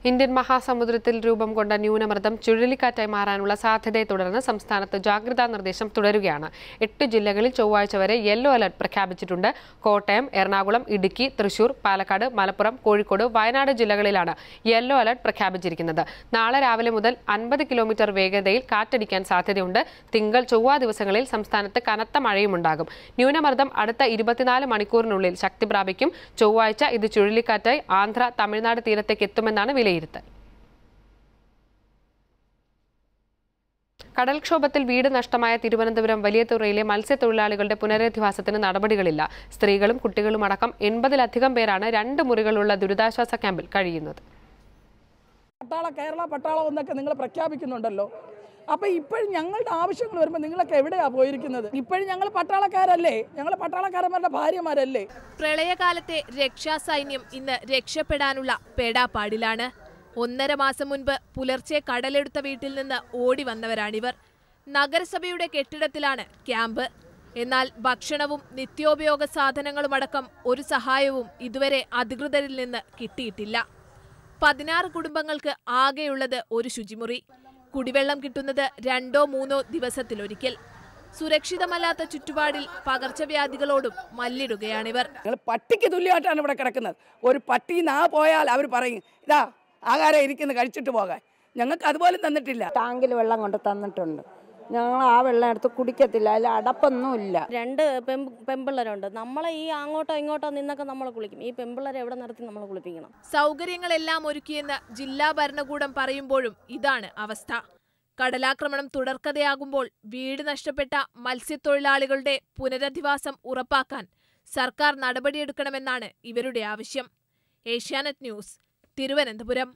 Indian മഹാസമുദ്രത്തിൽ രൂപം കൊണ്ട ന്യൂനമർദ്ദം ചുഴലിക്കാറ്റായി മാറാനുള്ള സാധ്യതയെ തുടർന്ന് സംസ്ഥാനത്ത് ജാഗ്രതാ നിർദ്ദേശം തുടരുകയാണ് എട്ട് ജില്ലകളിൽ ചൊവ്വാഴ്ച വരെ യെല്ലോ അലർട്ട് പ്രഖ്യാപിച്ചിട്ടുണ്ട് കോട്ടയം എറണാകുളം ഇടുക്കി തൃശൂർ പാലക്കാട് മലപ്പുറം കോഴിക്കോട് വയനാട് ജില്ലകളിലാണ് യെല്ലോ അലർട്ട് പ്രഖ്യാപിച്ചിരിക്കുന്നത് നാളെ രാവിലെ മുതൽ അൻപത് കിലോമീറ്റർ വേഗതയിൽ കാറ്റടിക്കാൻ സാധ്യതയുണ്ട് തിങ്കൾ ചൊവ്വ ദിവസങ്ങളിൽ സംസ്ഥാനത്ത് കനത്ത മഴയുമുണ്ടാകും ന്യൂനമർദ്ദം അടുത്ത ഇരുപത്തിനാല് മണിക്കൂറിനുള്ളിൽ ശക്തി പ്രാപിക്കും ചൊവ്വാഴ്ച ഇത് ചുഴലിക്കാറ്റായി ആന്ധ്ര തമിഴ്നാട് തീരത്തേക്ക് എത്തുമെന്നാണ് വിലയിരുത്തൽ കടൽക്ഷോഭത്തിൽ വീട് നഷ്ടമായ തിരുവനന്തപുരം വലിയതുറയിലെ മത്സ്യത്തൊഴിലാളികളുടെ പുനരധിവാസത്തിന് നടപടികളില്ല സ്ത്രീകളും കുട്ടികളും അടക്കം എൺപതിലധികം പേരാണ് രണ്ട് മുറികളുള്ള ദുരിതാശ്വാസ ക്യാമ്പിൽ കഴിയുന്നത് പട്ടാള കേരള പട്ടാളം എന്നൊക്കെ നിങ്ങൾ പ്രഖ്യാപിക്കുന്നുണ്ടല്ലോ അപ്പൊ ഇപ്പോഴും ഞങ്ങളുടെ ആവശ്യങ്ങൾ വരുമ്പോൾ നിങ്ങളൊക്കെ എവിടെയാ പോയിരിക്കുന്നത് ഇപ്പോഴും ഞങ്ങൾ പട്ടാളക്കാരല്ലേ ഞങ്ങൾ പട്ടാളക്കാരന്മാരുടെ ഭാര്യമാരല്ലേ പ്രളയകാലത്തെ രക്ഷാസൈന്യം ഇന്ന് രക്ഷപ്പെടാനുള്ള പേടാപ്പാടിലാണ് ഒന്നര മാസം മുൻപ് പുലർച്ചെ കടലെടുത്ത വീട്ടിൽ നിന്ന് ഓടി വന്നവരാണിവർ നഗരസഭയുടെ കെട്ടിടത്തിലാണ് ക്യാമ്പ് എന്നാൽ ഭക്ഷണവും നിത്യോപയോഗ സാധനങ്ങളുമടക്കം ഒരു സഹായവും ഇതുവരെ അധികൃതരിൽ നിന്ന് കിട്ടിയിട്ടില്ല പതിനാറ് കുടുംബങ്ങൾക്ക് ആകെയുള്ളത് ഒരു ശുചിമുറി കുടിവെള്ളം കിട്ടുന്നത് രണ്ടോ മൂന്നോ ദിവസത്തിലൊരിക്കൽ സുരക്ഷിതമല്ലാത്ത ചുറ്റുപാടിൽ പകർച്ചവ്യാധികളോടും മല്ലിടുകയാണിവർ ഞങ്ങൾ പട്ടിക്ക് തുല്യമായിട്ടാണ് ഇവിടെ കിടക്കുന്നത് ഒരു പട്ടി നാ പോയാൽ അവർ പറയും ഇതാ ആഹാരം ഇരിക്കുന്നു കഴിച്ചിട്ട് പോകാൻ ഞങ്ങൾക്ക് അതുപോലും തന്നിട്ടില്ല ടാങ്കിൽ വെള്ളം കൊണ്ട് തന്നിട്ടുണ്ട് ഞങ്ങൾ ആ വെള്ളം എടുത്ത് കുടിക്കത്തില്ല അതിൽ അടപ്പൊന്നുമില്ല രണ്ട് പെം പെമ്പിള്ളേരുണ്ട് നമ്മളെ ഈ അങ്ങോട്ടോ ഇങ്ങോട്ടോ നിന്നൊക്കെ നമ്മൾ കുളിക്കും ഈ പെമ്പിള്ളേരെ എവിടെ നിർത്തി നമ്മൾ കുളിപ്പിക്കണം സൗകര്യങ്ങളെല്ലാം ഒരുക്കിയെന്ന് ജില്ലാ ഭരണകൂടം പറയുമ്പോഴും ഇതാണ് അവസ്ഥ കടലാക്രമണം തുടർക്കഥയാകുമ്പോൾ വീട് നഷ്ടപ്പെട്ട മത്സ്യത്തൊഴിലാളികളുടെ പുനരധിവാസം ഉറപ്പാക്കാൻ സർക്കാർ നടപടിയെടുക്കണമെന്നാണ് ഇവരുടെ ആവശ്യം ഏഷ്യാനെറ്റ് ന്യൂസ് തിരുവനന്തപുരം